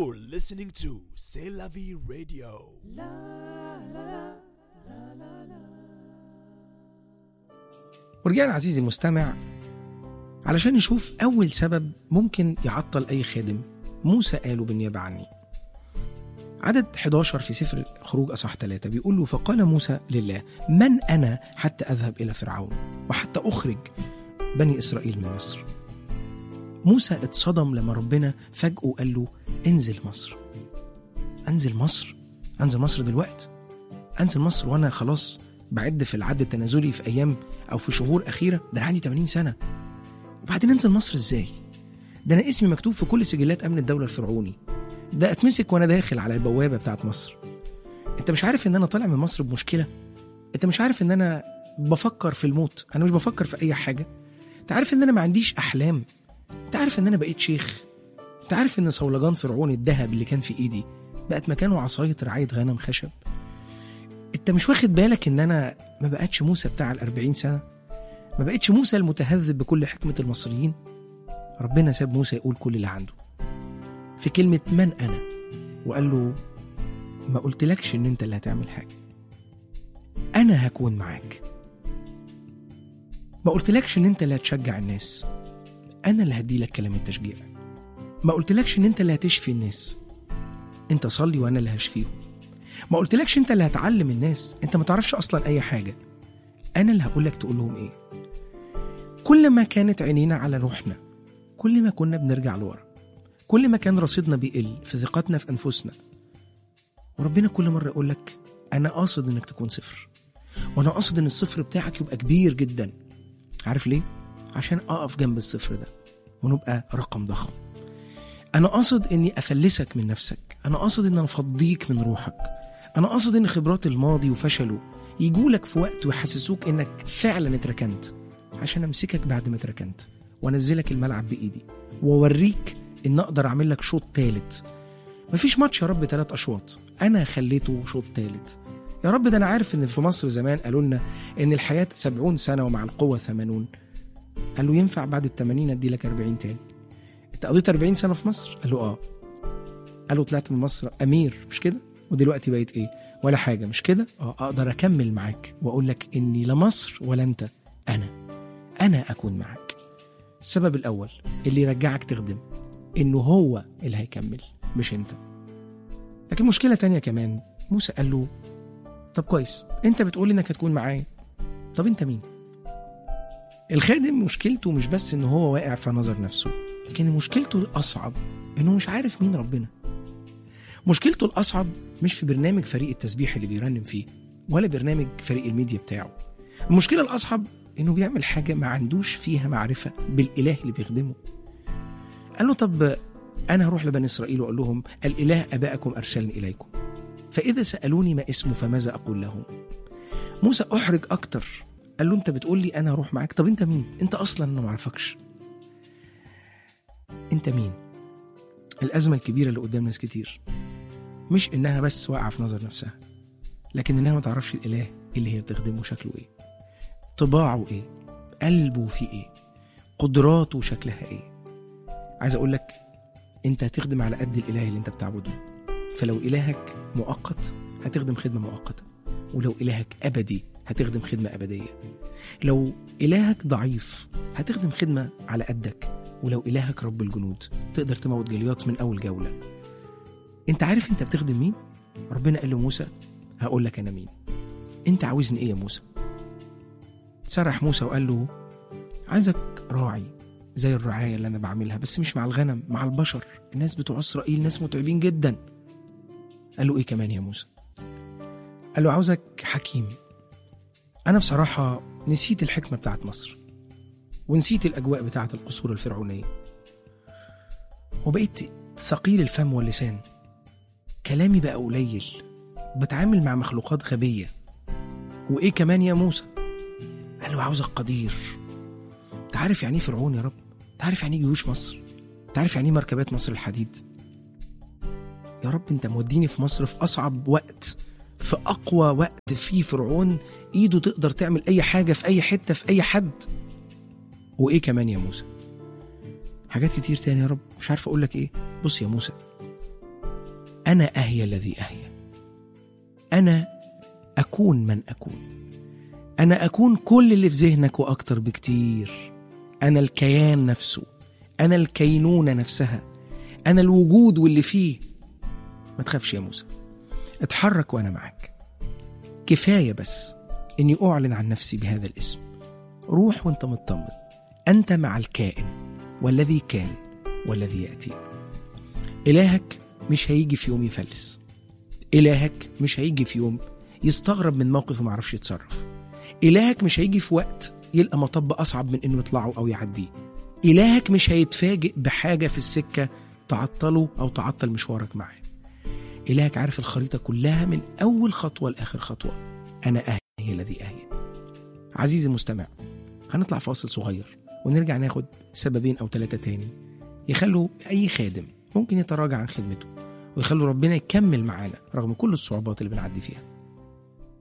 You're listening to C'est la vie radio. ورجعنا عزيزي المستمع علشان نشوف أول سبب ممكن يعطل أي خادم موسى قاله بالنيابة عني عدد 11 في سفر خروج أصح ثلاثة بيقول له فقال موسى لله من أنا حتى أذهب إلى فرعون وحتى أخرج بني إسرائيل من مصر موسى اتصدم لما ربنا فجأة قال له انزل مصر انزل مصر انزل مصر دلوقتي انزل مصر وانا خلاص بعد في العد التنازلي في ايام او في شهور اخيره ده أنا عندي 80 سنه وبعدين انزل مصر ازاي ده انا اسمي مكتوب في كل سجلات امن الدوله الفرعوني ده اتمسك وانا داخل على البوابه بتاعت مصر انت مش عارف ان انا طالع من مصر بمشكله انت مش عارف ان انا بفكر في الموت انا مش بفكر في اي حاجه انت عارف ان انا ما عنديش احلام انت عارف ان انا بقيت شيخ انت عارف ان صولجان فرعون الذهب اللي كان في ايدي بقت مكانه عصايه رعايه غنم خشب انت مش واخد بالك ان انا ما بقتش موسى بتاع الأربعين سنه ما بقتش موسى المتهذب بكل حكمه المصريين ربنا ساب موسى يقول كل اللي عنده في كلمه من انا وقال له ما قلتلكش ان انت اللي هتعمل حاجه انا هكون معاك ما قلتلكش ان انت اللي هتشجع الناس انا اللي هديلك كلام التشجيع ما قلتلكش ان انت اللي هتشفي الناس انت صلي وانا اللي هشفيهم ما قلتلكش انت اللي هتعلم الناس انت ما تعرفش اصلا اي حاجه انا اللي هقولك تقول لهم ايه كل ما كانت عينينا على روحنا كل ما كنا بنرجع لورا كل ما كان رصيدنا بيقل في ثقتنا في انفسنا وربنا كل مره يقول لك انا قاصد انك تكون صفر وانا قاصد ان الصفر بتاعك يبقى كبير جدا عارف ليه عشان اقف جنب الصفر ده ونبقى رقم ضخم انا قاصد اني افلسك من نفسك انا قاصد ان افضيك من روحك انا قاصد ان خبرات الماضي وفشله يجولك في وقت ويحسسوك انك فعلا اتركنت عشان امسكك بعد ما اتركنت وانزلك الملعب بايدي واوريك ان اقدر اعمل لك شوط تالت مفيش ماتش يا رب تلات اشواط انا خليته شوط تالت يا رب ده انا عارف ان في مصر زمان قالوا لنا ان الحياه سبعون سنه ومع القوه ثمانون قال له ينفع بعد ال 80 ادي لك 40 تاني انت قضيت 40 سنه في مصر قال له اه قال له طلعت من مصر امير مش كده ودلوقتي بقيت ايه ولا حاجه مش كده اه اقدر اكمل معاك واقول لك اني لا مصر ولا انت انا انا اكون معاك السبب الاول اللي يرجعك تخدم انه هو اللي هيكمل مش انت لكن مشكله تانية كمان موسى قال له طب كويس انت بتقول انك هتكون معايا طب انت مين الخادم مشكلته مش بس ان هو واقع في نظر نفسه لكن مشكلته الاصعب انه مش عارف مين ربنا مشكلته الاصعب مش في برنامج فريق التسبيح اللي بيرنم فيه ولا برنامج فريق الميديا بتاعه المشكله الاصعب انه بيعمل حاجه ما عندوش فيها معرفه بالاله اللي بيخدمه قال له طب انا هروح لبني اسرائيل واقول لهم الاله ابائكم ارسلني اليكم فاذا سالوني ما اسمه فماذا اقول لهم موسى احرج اكتر قال له انت بتقول لي انا هروح معاك طب انت مين انت اصلا انا ما اعرفكش انت مين الازمه الكبيره اللي قدام ناس كتير مش انها بس واقعه في نظر نفسها لكن انها ما تعرفش الاله اللي هي بتخدمه شكله ايه طباعه ايه قلبه فيه ايه قدراته شكلها ايه عايز اقول لك انت هتخدم على قد الاله اللي انت بتعبده فلو الهك مؤقت هتخدم خدمه مؤقته ولو الهك ابدي هتخدم خدمه ابديه لو الهك ضعيف هتخدم خدمه على قدك ولو الهك رب الجنود تقدر تموت جليات من اول جوله انت عارف انت بتخدم مين ربنا قال لموسى هقول لك انا مين انت عاوزني ايه يا موسى سرح موسى وقال له عايزك راعي زي الرعاية اللي أنا بعملها بس مش مع الغنم مع البشر الناس بتوع إسرائيل ناس متعبين جدا قال له إيه كمان يا موسى قال له عاوزك حكيم أنا بصراحة نسيت الحكمة بتاعت مصر ونسيت الأجواء بتاعت القصور الفرعونية وبقيت ثقيل الفم واللسان كلامي بقى قليل بتعامل مع مخلوقات غبية وإيه كمان يا موسى قال له عاوزك قدير انت عارف يعني ايه فرعون يا رب انت عارف يعني ايه جيوش مصر انت عارف يعني ايه مركبات مصر الحديد يا رب انت موديني في مصر في اصعب وقت في اقوى وقت فيه فرعون ايده تقدر تعمل اي حاجه في اي حته في اي حد وايه كمان يا موسى حاجات كتير تاني يا رب مش عارف اقول لك ايه بص يا موسى أنا أهيا الذي أهيا أنا أكون من أكون أنا أكون كل اللي في ذهنك وأكتر بكتير أنا الكيان نفسه أنا الكينونة نفسها أنا الوجود واللي فيه ما تخافش يا موسى اتحرك وأنا معاك كفاية بس إني أعلن عن نفسي بهذا الاسم روح وانت مطمن أنت مع الكائن والذي كان والذي يأتي إلهك مش هيجي في يوم يفلس إلهك مش هيجي في يوم يستغرب من موقف وما يعرفش يتصرف إلهك مش هيجي في وقت يلقى مطب أصعب من إنه يطلعه أو يعديه إلهك مش هيتفاجئ بحاجة في السكة تعطله أو تعطل مشوارك معاه إلهك عارف الخريطة كلها من أول خطوة لآخر خطوة أنا أهي الذي أهي عزيزي المستمع هنطلع فاصل صغير ونرجع ناخد سببين أو ثلاثة تاني يخلوا أي خادم ممكن يتراجع عن خدمته ويخلوا ربنا يكمل معانا رغم كل الصعوبات اللي بنعدي فيها